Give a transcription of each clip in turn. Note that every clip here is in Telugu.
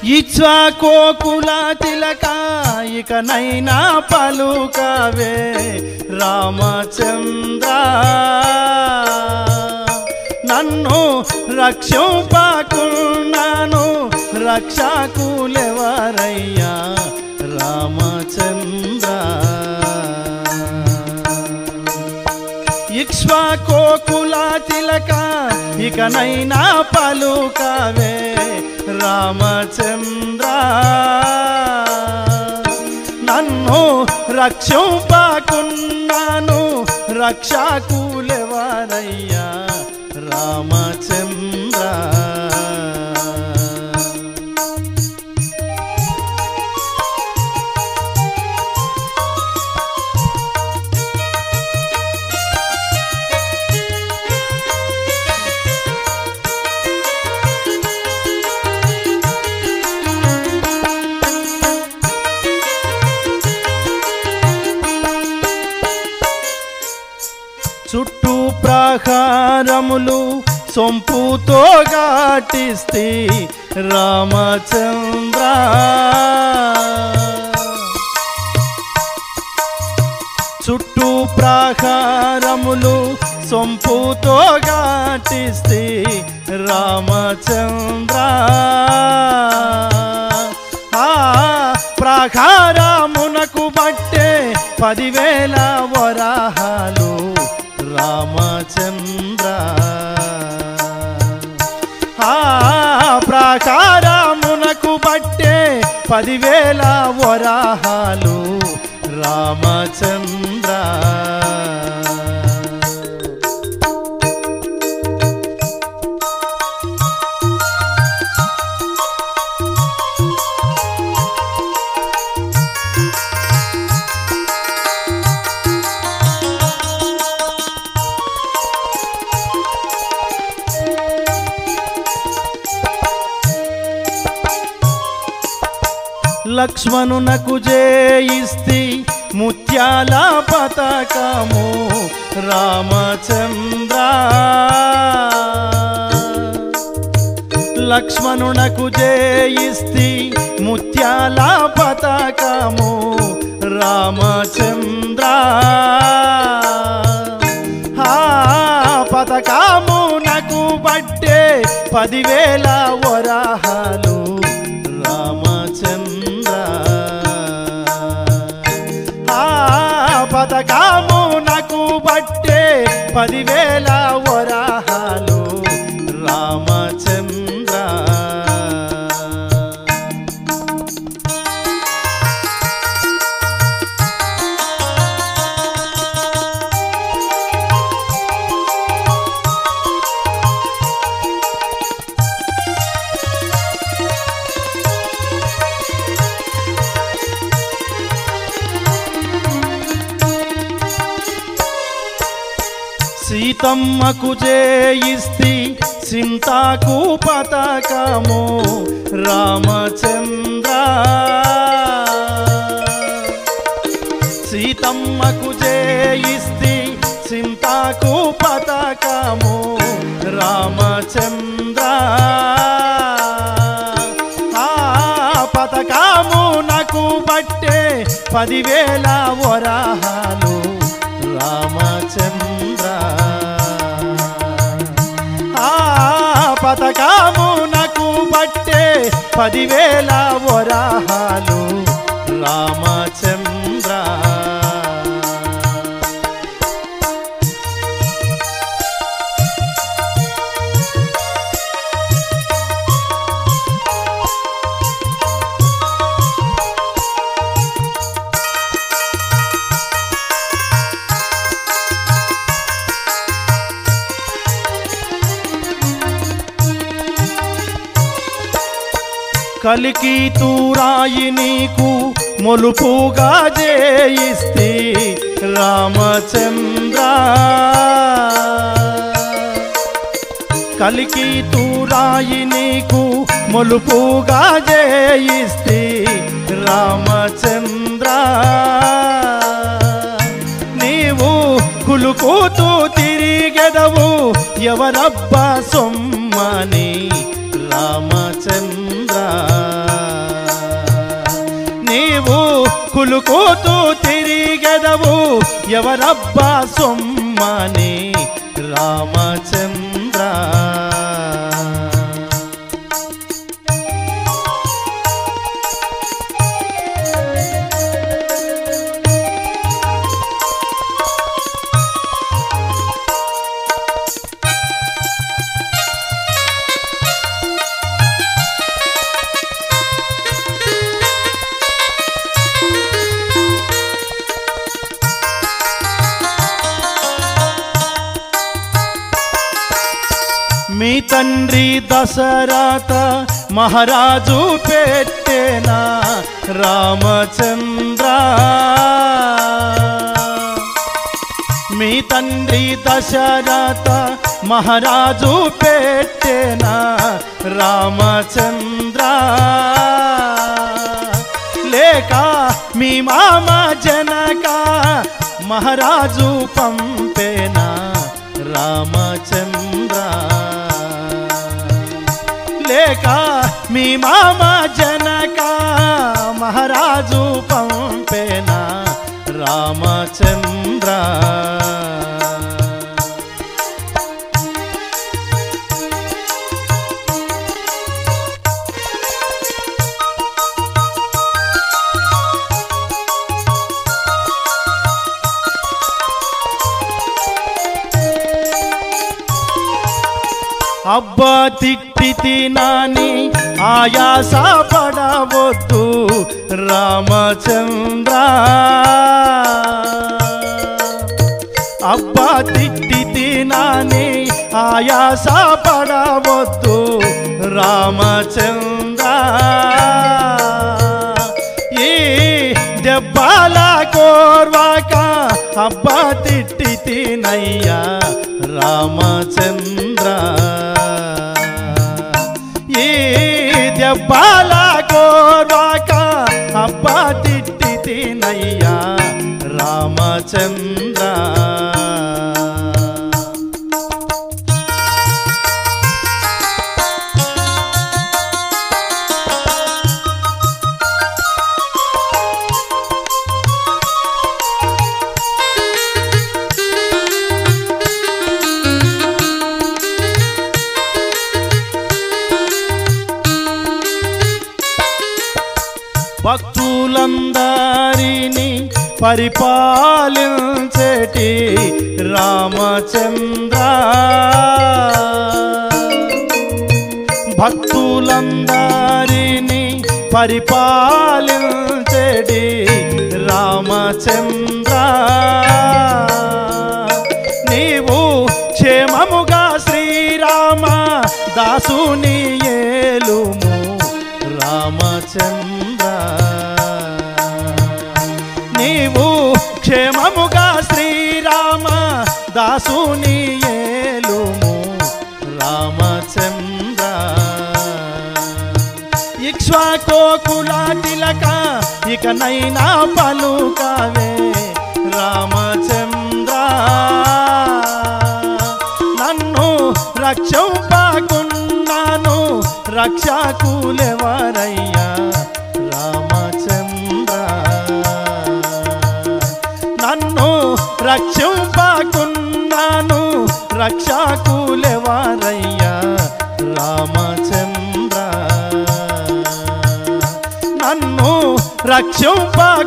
ఇచ్వాకోకుల తిలక ఇకనైనా పలుకవే రామచంద్ర నన్ను రక్షింపకున్నాను రక్షకులెవరయ్యా రామచంద్ర ఇక్ష్వాకోకుల తిలక ఇకనైనా పలుకవే రామచంద్ర నన్ను రక్షింపకున్నాను రక్షకులెవరయ్యా రామచంద్ర చుట్టూ ప్రాకారములు సొంపుతో ఘాటిస్తే రామచంద్ర చుట్టూ ప్రాకారములు సొంపుతో ఘాటిస్తే రామచంద్ర ఆ ప్రాకారమునకు బట్టే పదివేల వరాహాలు రామచంద్ర ఆ ప్రాకారమునకు బట్టే పదివేల వరాహాలు రామచంద్ర లక్ష్మణునకు జయిస్తి ముత్యాల పతకము రామచంద్ర లక్ష్మణునకు జయిస్తి ముత్యాల పతకము రామచంద్ర ఆ పతకమునకు బట్టే పదివేల వరాహాలు రామచంద్ర ఆ పథకమునకు బట్టే పదివేల వరాహాలు రామచంద్ర సీతమ్మకు జయిస్తి సింతాకు పతకము రామచంద్ర సీతమ్మకు జయిస్తి సింతాకు పతకము రామచంద్ర ఆ పతకము నాకు బట్టే పదివేల వరాహాలు రామచంద్ర ఆ పతకము నాకు బట్టే పదివేల వరాహాలు రామచంద్ర కలికి తూరాయి నీకు మొలుపుగా జయిస్తే రామచంద్ర కలికి తూరాయి నీకు మొలుపుగా జయిస్తే రామచంద్ర నీవు కులుకుతూ తిరిగెదవు ఎవరబ్బా సొమ్మని రామచంద్ర కులుకోతూ తిరిగెదవు ఎవరబ్బా సొమ్మని రామచంద్ర మీ తండ్రి దశరథ మహారాజు పెట్టేనా రామచంద్ర మీ తండ్రి దశరథ మహారాజు పెట్టేనా రామచంద్ర లేక మీ మామ జనక మహారాజు పంపేనా రామచంద్ర లేక మీ మామ జనక మహారాజు పంపేనా రామచంద్ర అబ్బా తిట్టి తినాని ఆయాస పడవద్దు రామచంద్ర అబ్బా తిట్టి తినాని ఆయాస పడవద్దు రామచంద్ర ఈ దెబ్బల కోర్వాక అబ్బా తిట్టి తినయ్యా రామచంద్ర ఈ దెబ్బల కోర్వాక అబ్బా తిట్టి తినయ్యా రామచంద్ర భక్తులందరినీ పరిపాలించేటి రామచంద్ర భక్తులందరినీ పరిపాలించేటి రామచంద్ర నీవు క్షేమముగా శ్రీరామ దాసుని ఏలుము రామచంద్ర నీవు క్షేమముగా శ్రీరామ దాసుని ఏలుము రామచంద్ర ఇక్ష్వాకోకుల తిలక ఇకనైనా పలుకవే రామచంద్ర నన్ను రక్షంపాకున్నాను రక్షకులెవరయ్యా రామచంద్ర నన్ను రక్షంపాకున్నాను రక్షకులెవరయ్యా రామచంద్ర నన్ను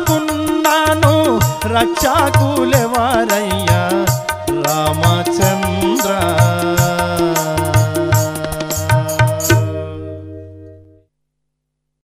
రక్షంపాకున్నాను రక్షకులెవరయ్యా రామచంద్ర